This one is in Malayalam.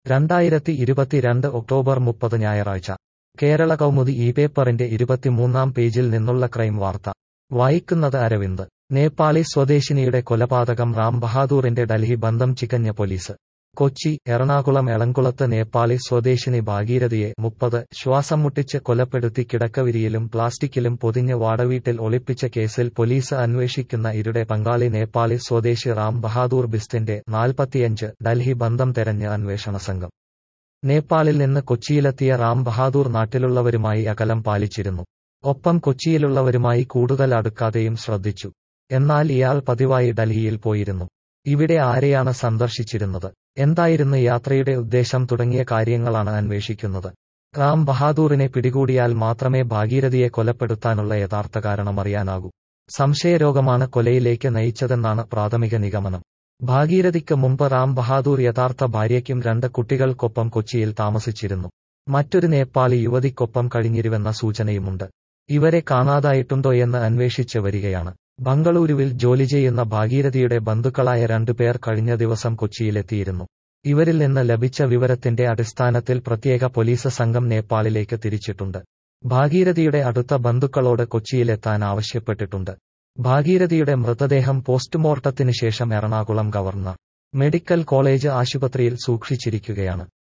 രണ്ടായിരത്തി ഇരുപത്തിരണ്ട് ഒക്ടോബർ മുപ്പത് ഞായറാഴ്ച കേരള കൗമുദി ഈ പേപ്പറിന്റെ ഇരുപത്തിമൂന്നാം പേജിൽ നിന്നുള്ള ക്രൈം വാർത്ത വായിക്കുന്നത് അരവിന്ദ് നേപ്പാളി സ്വദേശിനിയുടെ കൊലപാതകം റാം ബഹാദൂറിന്റെ ഡൽഹി ബന്ധം ചികഞ്ഞ പോലീസ് കൊച്ചി എറണാകുളം എളംകുളത്ത് നേപ്പാളി സ്വദേശിനി ഭാഗീരഥിയെ മുപ്പത് ശ്വാസം മുട്ടിച്ച് കൊലപ്പെടുത്തി കിടക്കവിരിയിലും പ്ലാസ്റ്റിക്കിലും പൊതിഞ്ഞ് വാടവീട്ടിൽ ഒളിപ്പിച്ച കേസിൽ പോലീസ് അന്വേഷിക്കുന്ന ഇരുടെ പങ്കാളി നേപ്പാളി സ്വദേശി റാം ബഹാദൂർ ബിസ്റ്റിന്റെ നാൽപ്പത്തിയഞ്ച് ഡൽഹി ബന്ധം തെരഞ്ഞ് അന്വേഷണ സംഘം നേപ്പാളിൽ നിന്ന് കൊച്ചിയിലെത്തിയ റാം ബഹാദൂർ നാട്ടിലുള്ളവരുമായി അകലം പാലിച്ചിരുന്നു ഒപ്പം കൊച്ചിയിലുള്ളവരുമായി കൂടുതൽ അടുക്കാതെയും ശ്രദ്ധിച്ചു എന്നാൽ ഇയാൾ പതിവായി ഡൽഹിയിൽ പോയിരുന്നു ഇവിടെ ആരെയാണ് സന്ദർശിച്ചിരുന്നത് എന്തായിരുന്നു യാത്രയുടെ ഉദ്ദേശം തുടങ്ങിയ കാര്യങ്ങളാണ് അന്വേഷിക്കുന്നത് റാം ബഹാദൂറിനെ പിടികൂടിയാൽ മാത്രമേ ഭാഗീരഥിയെ കൊലപ്പെടുത്താനുള്ള യഥാർത്ഥ കാരണമറിയാനാകൂ സംശയരോഗമാണ് കൊലയിലേക്ക് നയിച്ചതെന്നാണ് പ്രാഥമിക നിഗമനം ഭാഗീരഥിക്ക് മുമ്പ് റാം ബഹാദൂർ യഥാർത്ഥ ഭാര്യയ്ക്കും രണ്ട് കുട്ടികൾക്കൊപ്പം കൊച്ചിയിൽ താമസിച്ചിരുന്നു മറ്റൊരു നേപ്പാളി യുവതിക്കൊപ്പം കഴിഞ്ഞിരുവെന്ന സൂചനയുമുണ്ട് ഇവരെ കാണാതായിട്ടുണ്ടോയെന്ന് അന്വേഷിച്ച് വരികയാണ് ബംഗളൂരുവിൽ ജോലി ചെയ്യുന്ന ഭാഗീരഥിയുടെ ബന്ധുക്കളായ രണ്ടുപേർ കഴിഞ്ഞ ദിവസം കൊച്ചിയിലെത്തിയിരുന്നു ഇവരിൽ നിന്ന് ലഭിച്ച വിവരത്തിന്റെ അടിസ്ഥാനത്തിൽ പ്രത്യേക പോലീസ് സംഘം നേപ്പാളിലേക്ക് തിരിച്ചിട്ടുണ്ട് ഭാഗീരഥിയുടെ അടുത്ത ബന്ധുക്കളോട് കൊച്ചിയിലെത്താൻ ആവശ്യപ്പെട്ടിട്ടുണ്ട് ഭാഗീരഥിയുടെ മൃതദേഹം പോസ്റ്റ്മോർട്ടത്തിന് ശേഷം എറണാകുളം ഗവർണർ മെഡിക്കൽ കോളേജ് ആശുപത്രിയിൽ സൂക്ഷിച്ചിരിക്കുകയാണ്